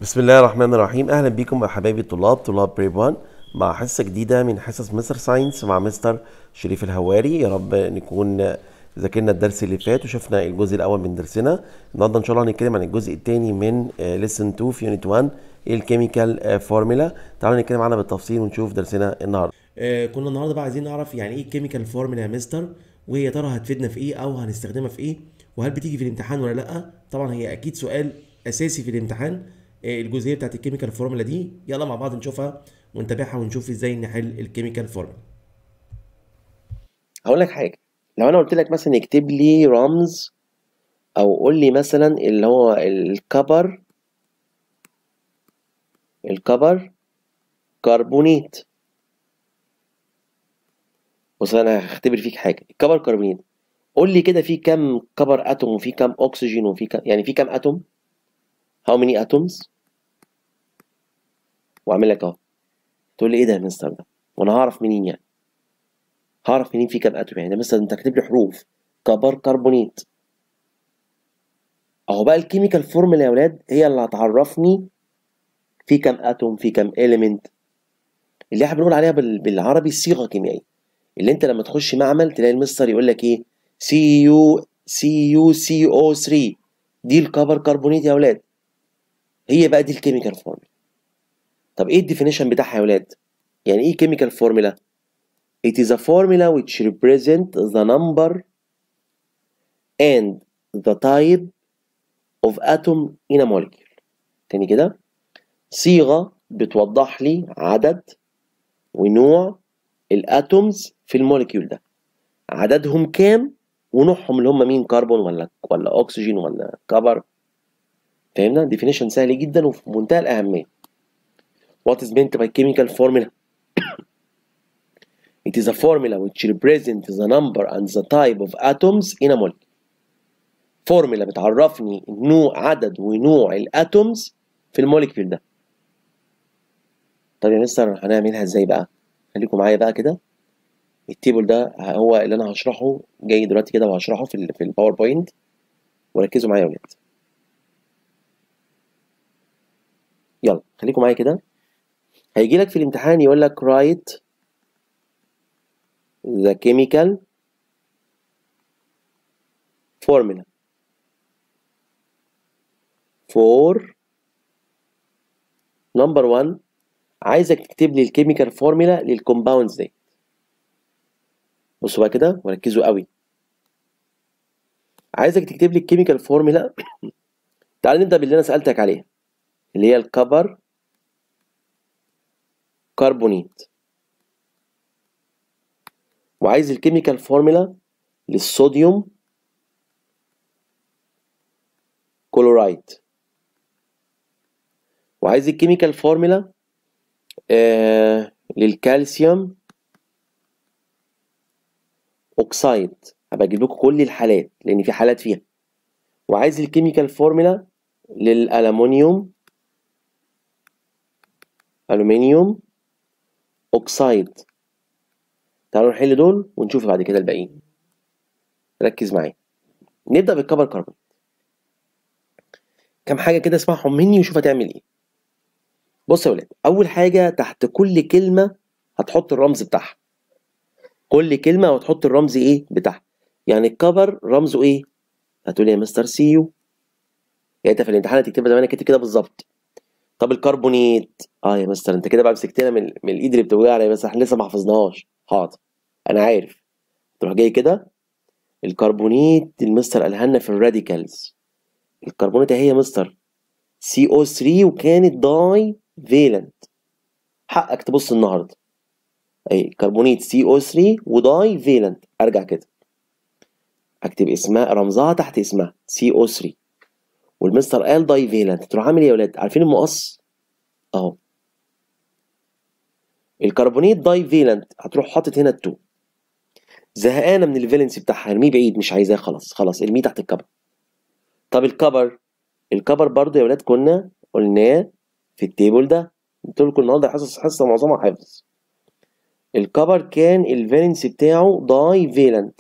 بسم الله الرحمن الرحيم اهلا بيكم يا حبايبي الطلاب طلاب بريب 1 مع حصه جديده من حصص مستر ساينس مع مستر شريف الهواري يا رب نكون ذاكرنا الدرس اللي فات وشفنا الجزء الاول من درسنا النهارده ان شاء الله هنتكلم عن الجزء الثاني من ليسن 2 في يونت 1 الكيميكال فورمولا تعالوا نتكلم عنها بالتفصيل ونشوف درسنا النهارده آه كنا النهارده بقى عايزين نعرف يعني ايه كيميكال فورمولا يا مستر وهي يا ترى هتفيدنا في ايه او هنستخدمها في ايه وهل بتيجي في الامتحان ولا لا طبعا هي اكيد سؤال اساسي في الامتحان آه الجزئيه بتاعت الكيميكال فورمولا دي يلا مع بعض نشوفها ونتابعها ونشوف ازاي نحل الكيميكال فورمولا هقول لك حاجه لو انا قلت لك مثلا اكتب لي رمز او قول لي مثلا اللي هو الكبر الكبر كربونيت بص انا هختبر فيك حاجه الكبر كربونيت قول لي كده في كام كبر اتوم وفي كام اكسجين وفي كام يعني في كام اتوم how many atoms واعمل لك اهو تقول لي ايه ده يا مستر ده وانا هعرف منين يعني هعرف منين في كام اتوم يعني مثلا انت كاتب لي حروف كبر كربونيت اهو بقى الكيميكال فورمولا يا ولاد هي اللي هتعرفني في كام اتوم في كام اليمنت اللي احنا بنقول عليها بالعربي صيغه كيميائيه اللي انت لما تخش معمل تلاقي المستر يقول لك ايه سي يو سي يو سي او 3 دي الكبر كربونيت يا ولاد هي بقى دي الكيميكال فورمولا طب ايه الديفينيشن بتاعها يا ولاد يعني ايه كيميكال فورمولا It is a formula which represent the number and the type of atom in a molecule. تاني كده صيغة بتوضح لي عدد ونوع الاتومز في الموليكيول ده عددهم كام ونوعهم اللي هم مين كربون ولا ولا اكسجين ولا كبر فهمنا ديفينيشن سهل جدا وفي منتهى الاهميه What is meant by chemical formula It is a formula which represents the number and the type of atoms in a molecule. فورمولا بتعرفني نوع عدد ونوع الاتومز في الموليكيول ده. طب يا مستر هنعملها ازاي بقى؟ خليكم معايا بقى كده. التيبل ده هو اللي انا هشرحه جاي دلوقتي كده وهشرحه في ال في الباوربوينت وركزوا معايا يا ولاد. يلا خليكم معايا كده. هيجي لك في الامتحان يقول لك write the chemical formula for number one عايزك تكتب لي الكيميكال فورمولا للكومباوندز دي بصوا بقى كده وركزوا قوي عايزك تكتب لي الكيميكال فورمولا تعال نبدا باللي انا سالتك عليها اللي هي الكبر كربونيت وعايز الكيميكال فورمولا للصوديوم كلورايد وعايز الكيميكال فورمولا آه للكالسيوم اوكسايد هبقى اجيب لكم كل الحالات لان في حالات فيها وعايز الكيميكال فورمولا للالومنيوم الومنيوم اوكسايد تعالوا نحل دول ونشوف بعد كده الباقيين ركز معايا نبدا بالكبر كربون كام حاجه كده اسمعهم مني وشوف هتعمل ايه بص يا ولاد اول حاجه تحت كل كلمه هتحط الرمز بتاعها كل كلمه وتحط الرمز ايه بتاعها يعني الكبر رمزه ايه هتقول يا مستر سيو يعني انت في الامتحان هتكتبها زي ما انا كاتب كده بالظبط طب الكربونيت اه يا مستر انت كده بقى مسكتنا من, من الايد اللي بتوجعنا بس احنا لسه ما حفظناهاش حاضر انا عارف تروح جاي كده الكربونيت المستر قالها لنا في الراديكالز الكربونيت اهي يا مستر سي او 3 وكانت داي فيلنت حقك تبص النهارده اي كربونيت سي او 3 وداي فيلنت ارجع كده اكتب اسمها رمزها تحت اسمها سي او 3 والمستر قال داي فيلنت تروح عامل ايه يا ولاد عارفين المقص اهو الكربونيت داي فيلنت هتروح حاطط هنا التو زهقانه من الفالنسي بتاعها ارميه بعيد مش عايزاه خلاص خلاص ارميه تحت الكبر طب الكبر الكبر برضو يا ولاد كنا قلناه في التيبل ده قلت لكم النهارده حصص حصه معظمها حفظ الكبر كان الفالنسي بتاعه داي فيلنت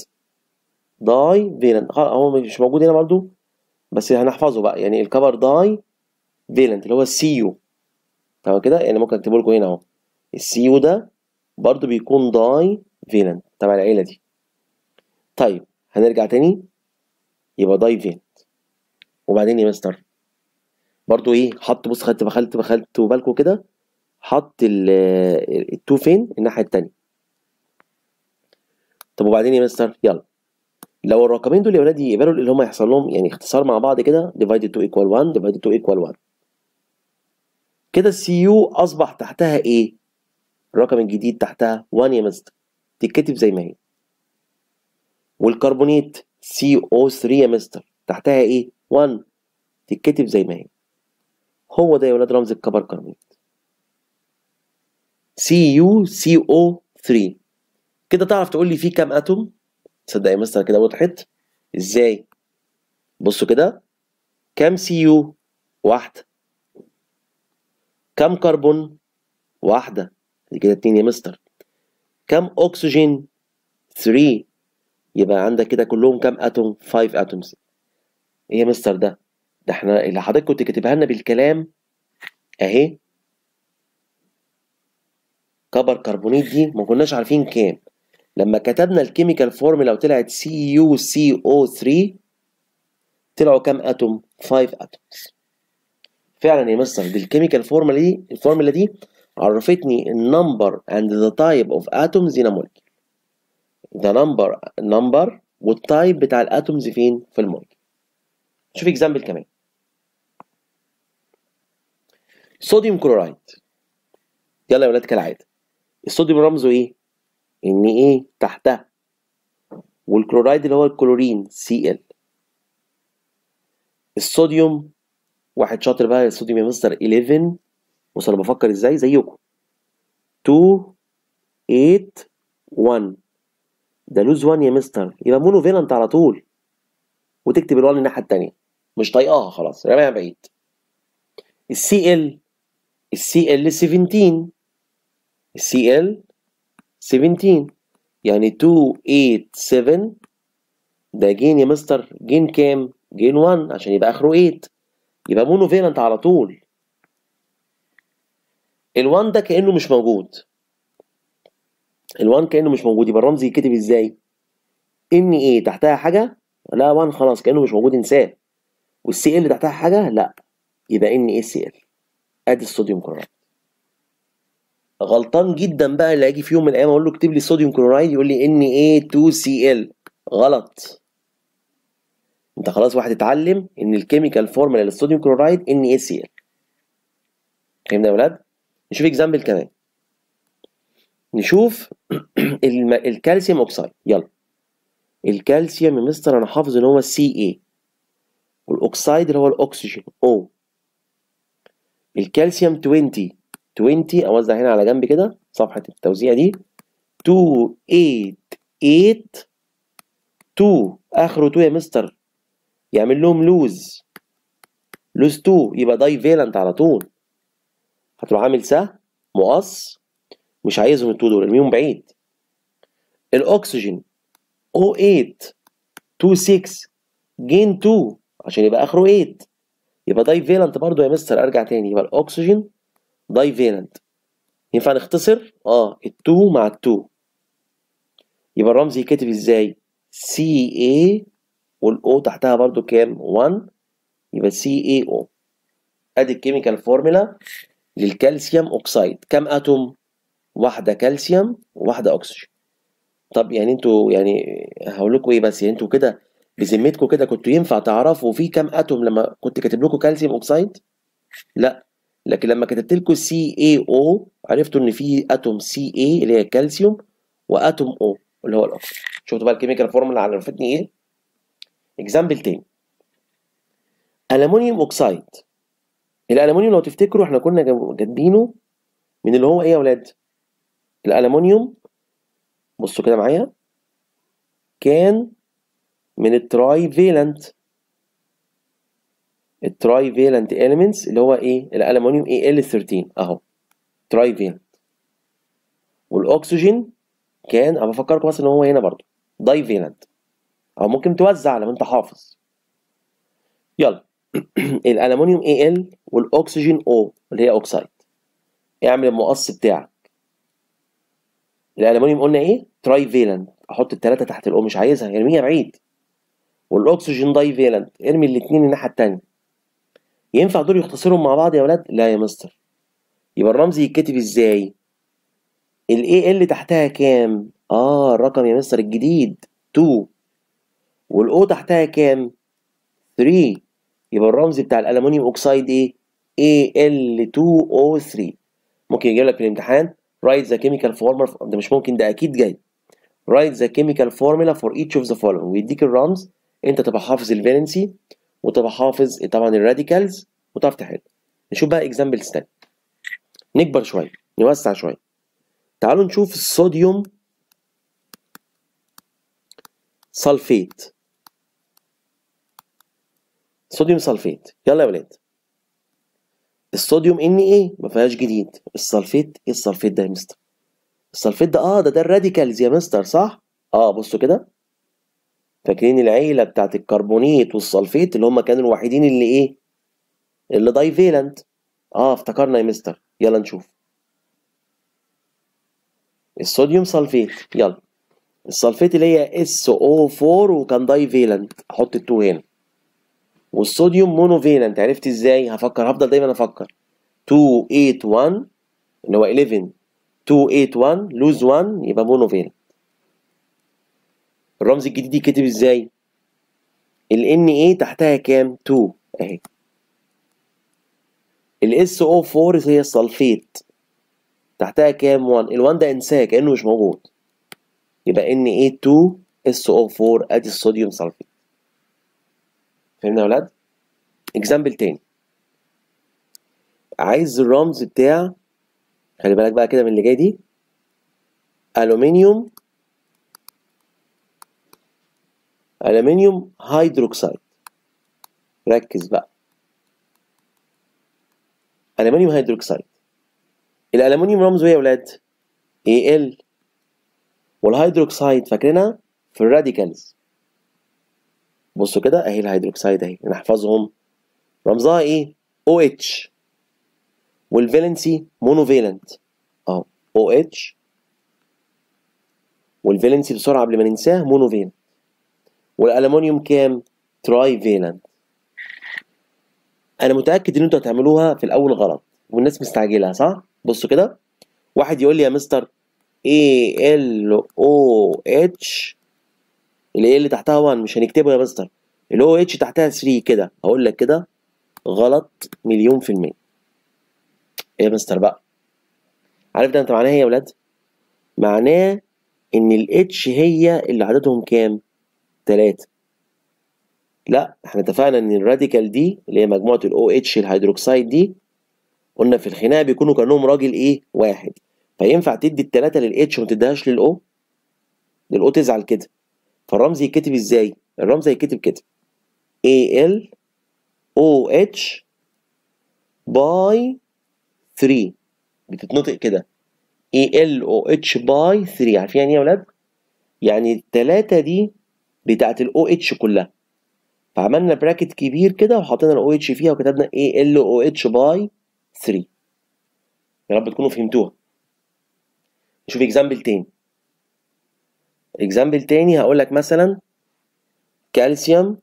داي فيلنت هو مش موجود هنا برضو بس هنحفظه بقى يعني الكبر داي فيلنت اللي هو السي يو تمام كده يعني ممكن اكتبه لكم هنا اهو السي يو ده برضو بيكون داي فيلنت تبع العيله دي طيب هنرجع تاني يبقى داي فيلنت وبعدين يا مستر برضو ايه حط بص خدت بخلت بخلت بالكم كده حط ال- التو فين الناحيه التانيه طب وبعدين يا مستر يلا لو الرقمين دول يا ولاد يقبلوا اللي هم يحصل لهم يعني اختصار مع بعض كده divided to equal 1 divided to equal 1 كده السي يو اصبح تحتها ايه الرقم الجديد تحتها 1 يا مستر تتكتب زي ما هي والكربونيت CO3 يا مستر تحتها ايه 1 تتكتب زي ما هي هو ده يا ولاد رمز الكبر كربونيت CuCO3 كده تعرف تقول لي فيه كام اتوم تصدق يا مستر كده وضحت ازاي بصوا كده كام سي يو واحدة كام كربون واحدة دي كده اتنين يا مستر كام اكسجين 3 يبقى عندك كده كلهم كام اتوم 5 اتومز ايه يا مستر ده ده احنا اللي حضرتك كنت كاتبها لنا بالكلام اهي كبر كربونيت دي ما كناش عارفين كام لما كتبنا الكيميكال فورمولا وطلعت سي يو سي او 3 طلعوا كام اتوم 5 اتومز فعلا يا مستر دي الكيميكال فورمولا دي الفورمولا دي عرفتني النمبر and the type of atoms in a molecule the number number والتايب بتاع الاتومز فين في المولكيول شوف اكزامبل كمان صوديوم كلورايد يلا يا ولاد كالعاده الصوديوم رمزه ايه ان ايه تحتها والكلورايد اللي هو الكلورين سي ال الصوديوم واحد شاطر بقى الصوديوم يا مستر 11 بص انا بفكر ازاي زيكم 2 8 1 ده لوز 1 يا مستر يبقى مونو فيلنت على طول وتكتب ال1 الناحيه التانيه مش طايقاها خلاص رميها بعيد السي ال السي ال 17 السي ال 17 يعني 2 8 7 ده جين يا مستر جين كام؟ جين 1 عشان يبقى اخره 8 يبقى مونو فيلنت على طول ال1 ده كانه مش موجود ال1 كانه مش موجود يبقى الرمز يتكتب ازاي؟ ان ايه تحتها حاجه؟ لا 1 خلاص كانه مش موجود انساه والسي ال تحتها حاجه؟ لا يبقى ان ايه سي ال ادي الصوديوم كلورايد غلطان جدا بقى اللي هيجي في يوم من الايام اقول له اكتب لي صوديوم كلورايد يقول لي ان ايه 2 سي ال غلط انت خلاص واحد اتعلم ان الكيميكال فورمولا للصوديوم كلورايد ان ايه سي ال فهمنا يا ولاد نشوف اكزامبل كمان نشوف الم... الكالسيوم اوكسايد يلا الكالسيوم يا مستر انا حافظ ان هو سي اي والاوكسايد اللي هو الاكسجين او الكالسيوم 20 20 اوزع هنا على جنب كده صفحه التوزيع دي 2 8 8 2 اخره 2 يا مستر يعمل لهم لوز لوز 2 يبقى داي فيلنت على طول هتروح عامل سهم مقص مش عايزهم التو دول ارميهم بعيد الاكسجين O8 26 جين 2 عشان يبقى اخره 8 يبقى داي فيلنت برضه يا مستر ارجع تاني يبقى الاكسجين داي فيلنت ينفع نختصر اه ال2 مع ال2 يبقى الرمز يتكتب ازاي CA والاو تحتها برضو كام 1 يبقى CaO ادي الكيميكال فورمولا للكالسيوم اوكسايد كام اتوم واحده كالسيوم وواحده اكسجين طب يعني انتوا يعني هقول لكم ايه بس يعني انتوا كده بذمتكم كده كنتوا ينفع تعرفوا في كام اتوم لما كنت كاتب لكم كالسيوم اوكسايد لا لكن لما كتبت لكم سي اي او عرفتوا ان في اتوم سي اي اللي هي الكالسيوم واتوم او اللي هو الاكسجين شفتوا بقى الكيميكال فورمولا عرفتني ايه اكزامبل تاني الومنيوم اوكسايد الالومنيوم لو تفتكروا احنا كنا جايبينه من اللي هو ايه يا اولاد الالومنيوم بصوا كده معايا كان من التراي فيلنت التراي فيلنت اليمنتس اللي هو ايه الالومنيوم اي ال 13 اهو تراي فيلنت والاكسجين كان انا بفكركم بس ان هو هنا برضو داي فيلنت او ممكن توزع لو انت حافظ يلا الالومنيوم Al والاكسجين O اللي هي اوكسايد اعمل المقص بتاعك الالومنيوم قلنا ايه تراي فيلنت احط الثلاثه تحت الاو مش عايزها ارميها بعيد والاكسجين داي فيلنت ارمي الاثنين الناحيه الثانيه ينفع دول يختصرهم مع بعض يا ولاد لا يا مستر يبقى الرمز يتكتب ازاي الاي ال تحتها كام اه الرقم يا مستر الجديد 2 والاو تحتها كام 3 يبقى الرمز بتاع الالومنيوم اوكسايد ايه Al2O3 ممكن يجيب لك في الامتحان write the chemical formula ده مش ممكن ده اكيد جاي write the chemical formula for each of the following ويديك الرمز انت تبقى حافظ الفالنسي وتبقى حافظ طبعا الراديكالز وتعرف تحل نشوف بقى اكزامبلز تاني نكبر شويه نوسع شويه تعالوا نشوف الصوديوم سلفيت صوديوم سلفيت يلا يا ولاد الصوديوم ان ايه ما فيهاش جديد السلفيت ايه السلفيت ده يا مستر السلفيت ده اه ده ده الراديكالز يا مستر صح اه بصوا كده فاكرين العيله بتاعت الكربونيت والسلفيت اللي هم كانوا الوحيدين اللي ايه اللي دايفيلنت اه افتكرنا يا مستر يلا نشوف الصوديوم سلفيت يلا السلفيت اللي هي SO4 وكان دايفيلنت احط التو هنا والصوديوم مونوفيلنت عرفت ازاي هفكر هفضل دايما افكر 281 اللي هو 11 281 لوز 1 يبقى مونوفيلنت الرمز الجديد يتكتب ازاي ال Na تحتها كام 2 اهي ال SO4 هي السلفيت تحتها كام 1 ال1 ده انساه كانه مش موجود يبقى Na2 SO4 ادي الصوديوم سلفيت فهمنا يا ولاد اكزامبل تاني عايز الرمز بتاع خلي بالك بقى كده من اللي جاي دي الومنيوم الومنيوم هيدروكسيد ركز بقى الومنيوم هيدروكسيد الالومنيوم رمزه ايه يا ولاد Al والهيدروكسيد فاكرينها في الراديكالز بصوا كده اهي الهيدروكسيد اهي نحفظهم رمزها ايه OH والفالنسي مونوفالنت اهو OH والفالنسي بسرعه قبل ما ننساه مونوفالنت والالومنيوم كام تراي فالنت انا متاكد ان انتوا هتعملوها في الاول غلط والناس مستعجله صح بصوا كده واحد يقول لي يا مستر A L O H اللي اللي تحتها 1 مش هنكتبه يا مستر اللي هو اتش تحتها 3 كده هقول لك كده غلط مليون في المية ايه يا مستر بقى عارف ده انت معناه ايه يا ولاد معناه ان الاتش هي اللي عددهم كام تلاتة لا احنا اتفقنا ان الراديكال دي اللي هي مجموعة الاو اتش الهيدروكسيد دي قلنا في الخناقة بيكونوا كأنهم راجل ايه واحد فينفع تدي التلاتة للاتش وما تديهاش للاو للاو تزعل كده فالرمز يتكتب ازاي الرمز هيتكتب كده AL OH باي 3 بتتنطق كده AL OH باي 3 عارفين يعني ايه يا ولاد يعني التلاتة دي بتاعت ال OH كلها فعملنا براكت كبير كده وحطينا ال OH فيها وكتبنا AL OH باي 3 يا رب تكونوا فهمتوها نشوف اكزامبل تاني اكزامبل تاني هقول لك مثلا كالسيوم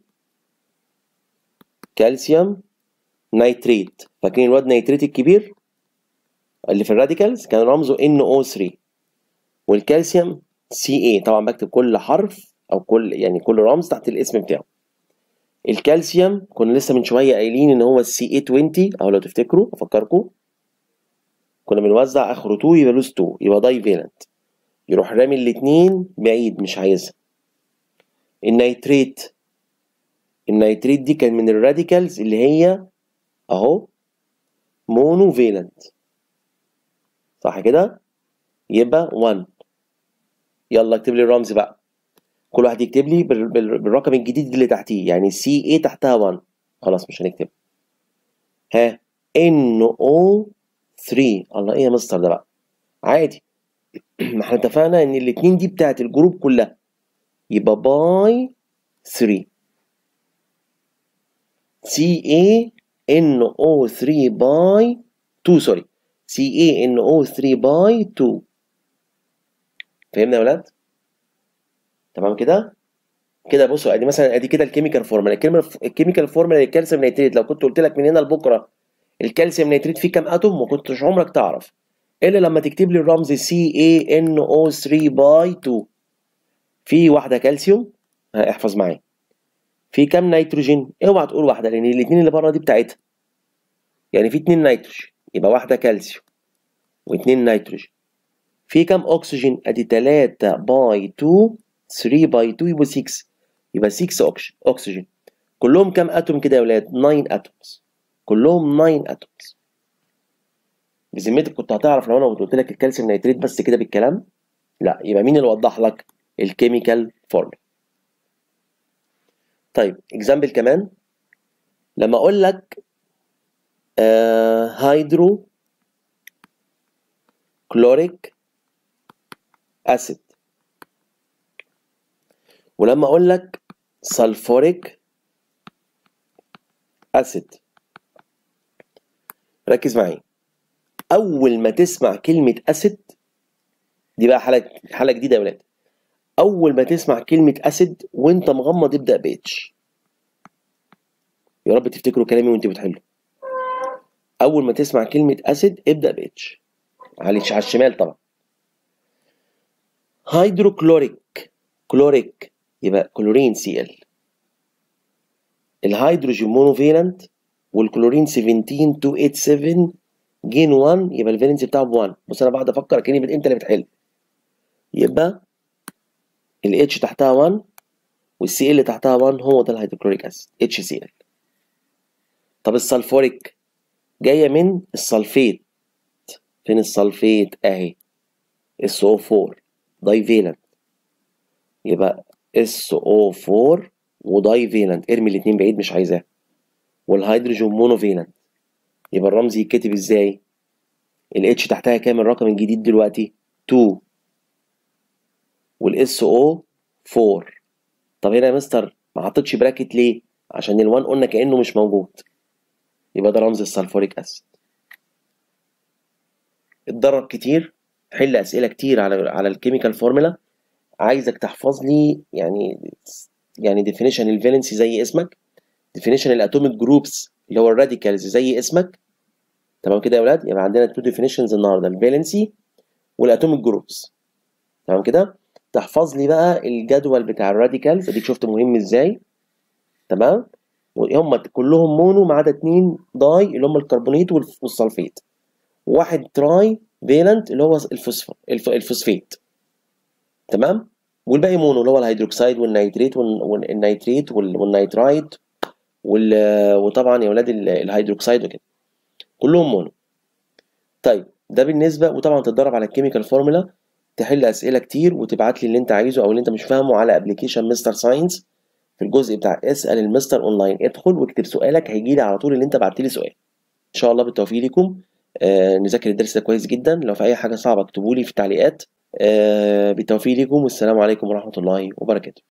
كالسيوم نيتريت فاكرين الواد نيتريت الكبير اللي في الراديكالز كان رمزه NO3 والكالسيوم CA طبعا بكتب كل حرف او كل يعني كل رمز تحت الاسم بتاعه الكالسيوم كنا لسه من شويه قايلين ان هو السي اي 20 او لو تفتكروا افكركم كنا بنوزع اخره 2 يبقى لوز 2 يبقى داي فيلنت يروح رامي الاتنين بعيد مش عايزها النيتريت النيتريت دي كان من الراديكالز اللي هي اهو مونو فيلنت صح كده يبقى 1 يلا اكتب لي الرمز بقى كل واحد يكتب لي بال- بال- بالرقم الجديد اللي تحتيه يعني سي اي تحتها 1 خلاص مش هنكتب ها ان او 3 الله ايه يا مستر ده بقى عادي ما احنا اتفقنا ان الاتنين دي بتاعت الجروب كلها يبقى باي 3 CaNO3 باي 2 سوري CaNO3 باي 2 فهمنا يا ولاد؟ تمام كده؟ كده بصوا ادي مثلا ادي كده الكيميكال فورمولا الكيميكال فورمولا للكالسيوم نيتريت لو كنت قلت لك من هنا لبكره الكالسيوم نيتريت فيه كام اتوم ما كنتش عمرك تعرف الا لما تكتب لي الرمز CaNO3 باي 2 في واحده كالسيوم احفظ معايا في كام نيتروجين اوعى تقول واحده لان الاثنين اللي بره دي بتاعتها يعني في اتنين نيتروجين يبقى واحده كالسيوم واتنين نيتروجين في كام اكسجين ادي 3 باي 2 3 باي 2 يبقى 6 يبقى 6 اكسجين كلهم كام اتوم كده يا ولاد 9 اتومز كلهم 9 اتومز بذمتك كنت هتعرف لو انا قلت لك الكالسيوم نيتريت بس كده بالكلام لا يبقى مين اللي وضح لك الكيميكال فورمولا طيب اكزامبل كمان لما اقول لك آه هيدرو كلوريك اسيد ولما اقول لك سلفوريك اسيد ركز معايا اول ما تسمع كلمه اسيد دي بقى حاله حاله جديده يا ولاد اول ما تسمع كلمه اسيد وانت مغمض ابدا باتش يا رب تفتكروا كلامي وانت بتحلوا اول ما تسمع كلمه اسيد ابدا باتش على على الشمال طبعا هيدروكلوريك كلوريك يبقى كلورين سي ال الهيدروجين مونوفيلنت والكلورين 17287 جين 1 يبقى الفالنسي بتاعه ب 1 بص انا بقعد افكر كاني انت اللي بتحل يبقى الاتش تحتها 1 والسي ال تحتها 1 هو ده الهيدروكلوريك اسيد اتش سي ال طب السلفوريك جايه من السلفيت فين السلفيت اهي اس او 4 داي فيلنت يبقى اس او 4 وداي فيلنت ارمي الاثنين بعيد مش عايزاه والهيدروجين مونوفيلنت يبقى الرمز يتكتب ازاي الاتش تحتها كام الرقم الجديد دلوقتي 2 والاس او 4 طب هنا يا مستر ما حطيتش براكت ليه عشان ال1 قلنا كانه مش موجود يبقى ده رمز السلفوريك اسيد اتدرب كتير حل اسئله كتير على على الكيميكال فورمولا عايزك تحفظ لي يعني يعني ديفينيشن الفالنسي زي اسمك ديفينيشن الاتوميك جروبس اللي هو الراديكالز زي اسمك تمام كده يا ولاد يبقى عندنا تو ديفينيشنز النهارده الفالنسي والاتوميك جروبس تمام كده تحفظ لي بقى الجدول بتاع الراديكالز اديك شفت مهم ازاي تمام هم كلهم مونو ما عدا اتنين داي اللي هم الكربونيت والسلفيت واحد تراي فيلنت اللي هو الفوسفور الفوسفيت تمام والباقي مونو اللي هو الهيدروكسيد والنيتريت والنيتريت والنيترايت وطبعا يا ولاد الهيدروكسيد وكده كلهم مونو طيب ده بالنسبه وطبعا تتدرب على الكيميكال فورمولا تحل اسئله كتير وتبعت لي اللي انت عايزه او اللي انت مش فاهمه على ابلكيشن مستر ساينس في الجزء بتاع اسال المستر اونلاين ادخل واكتب سؤالك هيجي لي على طول اللي انت بعت لي سؤال ان شاء الله بالتوفيق لكم آه نذاكر الدرس ده كويس جدا لو في اي حاجه صعبه اكتبوا لي في التعليقات آه بالتوفيق لكم والسلام عليكم ورحمه الله وبركاته